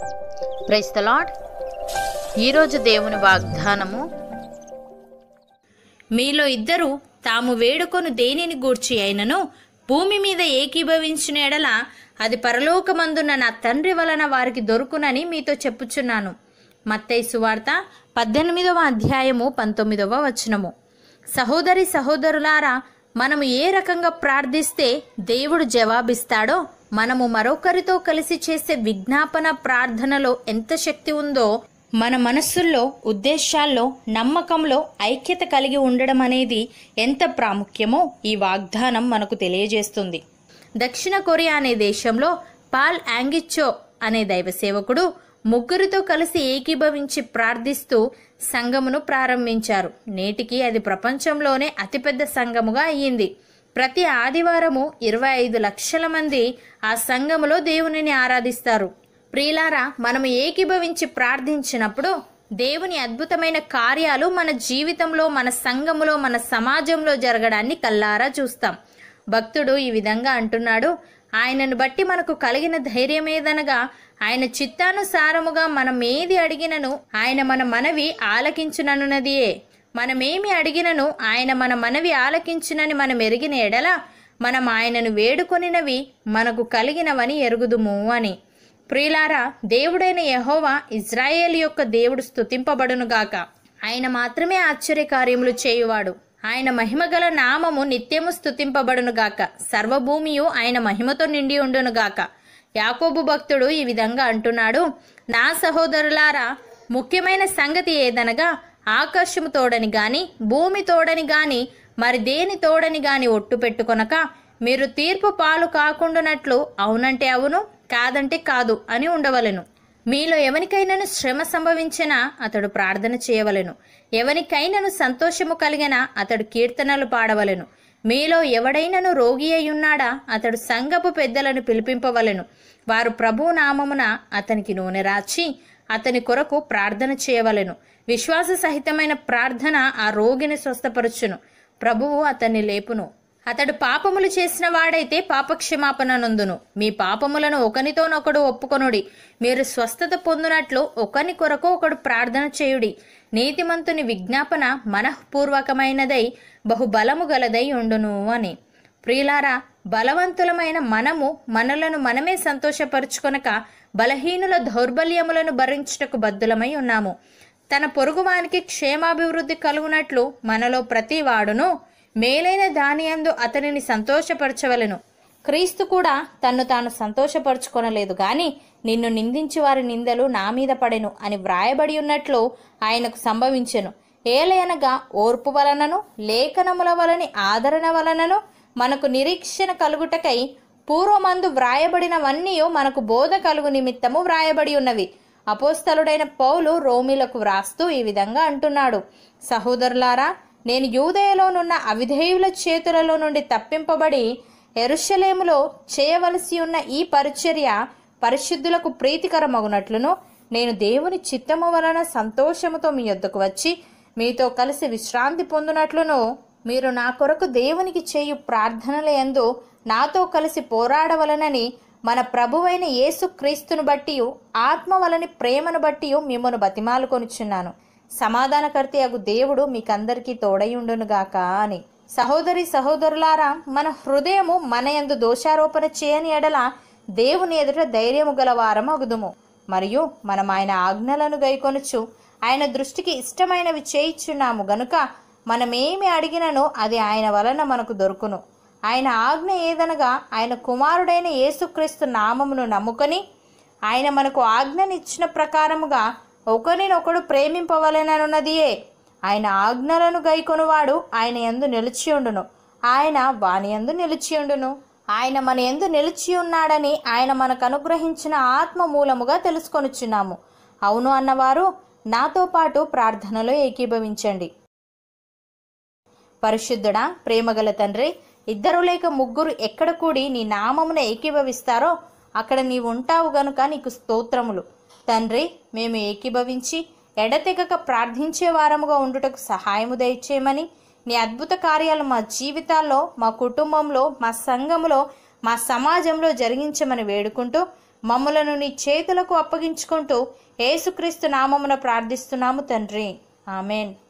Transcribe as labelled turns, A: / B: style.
A: price the lord ఈరోజు దేవుని వాగ్దానము
B: మీలో ఇద్దరు తాము వేడుకొను దేనిని గూర్చి అయినను భూమి మీద ఏకీభవించిన ఎడల అది పరలోకమందున్న నా తండ్రి వలన వారికి దొరుకునని మీతో చెప్పుచున్నాను మత్తయి సువార్త పద్దెనిమిదవ అధ్యాయము పంతొమ్మిదవ వచనము సహోదరి సహోదరులారా మనము ఏ రకంగా ప్రార్థిస్తే దేవుడు జవాబిస్తాడో మనము మరొకరితో కలిసి చేసే విజ్ఞాపన ప్రార్థనలో ఎంత శక్తి ఉందో మన మనస్సుల్లో ఉద్దేశాల్లో నమ్మకంలో ఐక్యత కలిగి ఉండడం అనేది ఎంత ప్రాముఖ్యమో ఈ వాగ్దానం మనకు తెలియజేస్తుంది దక్షిణ కొరియా అనే దేశంలో పాల్ యాంగిచ్చో అనే దైవ సేవకుడు ముగ్గురితో కలిసి ఏకీభవించి ప్రార్థిస్తూ సంఘమును ప్రారంభించారు నేటికి అది ప్రపంచంలోనే అతిపెద్ద సంఘముగా అయ్యింది ప్రతి ఆదివారము ఇరవై ఐదు లక్షల మంది ఆ సంఘములో దేవునిని ఆరాధిస్తారు ప్రియులారా మనము ఏకీభవించి ప్రార్థించినప్పుడు దేవుని అద్భుతమైన కార్యాలు మన జీవితంలో మన సంఘములో మన సమాజంలో జరగడాన్ని కల్లారా చూస్తాం భక్తుడు ఈ విధంగా అంటున్నాడు ఆయనను బట్టి మనకు కలిగిన ధైర్యమేదనగా ఆయన చిత్తానుసారముగా మనం ఏది అడిగినను ఆయన మన మనవి ఆలకించుననున్నదియే మనమేమి అడిగినను ఆయన మన మనవి ఆలకించునని మనం ఎరిగిన ఎడల మనం ఆయనను వేడుకొనినవి మనకు కలిగినవని ఎరుగుదుము అని ప్రియులారా దేవుడైన యహోవా ఇజ్రాయేల్ యొక్క దేవుడు స్తుతింపబడునుగాక ఆయన మాత్రమే ఆశ్చర్యకార్యములు చేయువాడు ఆయన మహిమగల నామము నిత్యము స్తుతింపబడునుగాక సర్వభూమియు ఆయన మహిమతో నిండి ఉండునుగాక యాకోబు భక్తుడు ఈ విధంగా అంటున్నాడు నా సహోదరులారా ముఖ్యమైన సంగతి ఏదనగా ఆకాశము తోడని గాని భూమి తోడని గాని మరి దేని తోడని గాని ఒట్టు పెట్టుకొనక మీరు తీర్పు పాలు కాకుండానట్లు అవునంటే అవును కాదంటే కాదు అని ఉండవలెను మీలో ఎవనికైనాను శ్రమ సంభవించినా అతడు ప్రార్థన చేయవలెను ఎవనికైనాను సంతోషము కలిగినా అతడు కీర్తనలు పాడవలెను మీలో ఎవడైనను రోగి అయి ఉన్నాడా అతడు సంఘపు పెద్దలను పిలిపింపవలెను వారు ప్రభు నామమున అతనికి నూనె రాచి అతని కొరకు ప్రార్థన చేయవలెను విశ్వాస సహితమైన ప్రార్థన ఆ రోగిని స్వస్థపరచును ప్రభువు అతన్ని లేపును అతడు పాపములు చేసిన వాడైతే పాపక్షమాపణ నందును మీ పాపములను ఒకనితోనొకడు ఒప్పుకొనుడి మీరు స్వస్థత పొందినట్లు ఒకని కొరకు ఒకడు ప్రార్థన చేయుడి నీతిమంతుని విజ్ఞాపన మనఃపూర్వకమైనదై బహుబలము గలదై ఉండును అని ప్రియులారా బలవంతులమైన మనము మనలను మనమే సంతోషపరుచుకొనక బలహీనుల దౌర్బల్యములను భరించుటకు బద్దులమై ఉన్నాము తన పొరుగువానికి క్షేమాభివృద్ధి కలుగునట్లు మనలో ప్రతి వాడును మేలైన దానియందు అతనిని సంతోషపరచవలెను క్రీస్తు కూడా తన్ను తాను సంతోషపరుచుకొనలేదు గాని నిన్ను నిందించి వారి నిందలు నా మీద పడెను అని వ్రాయబడి ఉన్నట్లు ఆయనకు సంభవించెను ఏలయనగా ఓర్పు వలనను లేఖనముల వలని ఆదరణ వలనను మనకు నిరీక్షణ కలుగుటకై పూర్వమందు వ్రాయబడినవన్నీ మనకు బోధ కలుగు నిమిత్తము వ్రాయబడి ఉన్నవి అపోస్తలుడైన పౌలు రోమిలకు వ్రాస్తూ ఈ విధంగా అంటున్నాడు సహోదరులారా నేను యూదయలోనున్న అవిధేయుల చేతులలో నుండి తప్పింపబడి ఎరుషలేములో చేయవలసి ఉన్న ఈ పరిచర్య పరిశుద్ధులకు ప్రీతికరమగునట్లును నేను దేవుని చిత్తము వలన సంతోషముతో మీ యొద్దకు వచ్చి మీతో కలిసి విశ్రాంతి పొందునట్లును మీరు నా కొరకు దేవునికి చేయు ప్రార్థనల యందు నాతో కలిసి పోరాడవలనని మన ప్రభువైన యేసు క్రీస్తును బట్టి ఆత్మ వలని ప్రేమను బట్టి మిమ్మను బతిమాలుకొనుచున్నాను సమాధానకర్త అగు దేవుడు మీకందరికీ తోడయుండునుగాక అని సహోదరి సహోదరులారా మన హృదయము మన యందు దోషారోపణ చేయని ఎడల దేవుని ఎదుట ధైర్యము గల వారం అగుదుము మరియు మనం ఆయన ఆజ్ఞలను గైకొనుచు ఆయన దృష్టికి ఇష్టమైనవి చేయిచున్నాము గనుక మనమేమి అడిగినను అది ఆయన వలన మనకు దొరుకును ఆయన ఆజ్ఞ ఏదనగా ఆయన కుమారుడైన యేసుక్రీస్తు నామమును నమ్ముకొని ఆయన మనకు ఆజ్ఞనిచ్చిన ప్రకారముగా ఒకరినొకడు ప్రేమింపవలెననున్నదియే ఆయన ఆజ్ఞలను గైకొనువాడు ఆయన యందు నిలిచియుండును ఆయన వాని యందు నిలిచియుండును ఆయన మన యందు నిలిచి ఉన్నాడని ఆయన మనకు అనుగ్రహించిన ఆత్మ మూలముగా తెలుసుకొనుచున్నాము అవును అన్నవారు నాతో పాటు ప్రార్థనలో ఏకీభవించండి పరిశుద్ధుడా ప్రేమగల తండ్రి ఇద్దరు లేక ముగ్గురు ఎక్కడ కూడి నీ నామమున ఏకీభవిస్తారో అక్కడ నీవు ఉంటావు గనుక నీకు స్తోత్రములు తండ్రి మేము ఏకీభవించి ఎడతెగక ప్రార్థించే వారముగా ఉండుటకు సహాయము దయచేయమని నీ అద్భుత కార్యాలు మా జీవితాల్లో మా కుటుంబంలో మా సంఘములో మా సమాజంలో జరిగించమని వేడుకుంటూ మమ్ములను నీ చేతులకు అప్పగించుకుంటూ యేసుక్రీస్తు నామమున ప్రార్థిస్తున్నాము తండ్రి ఆమెన్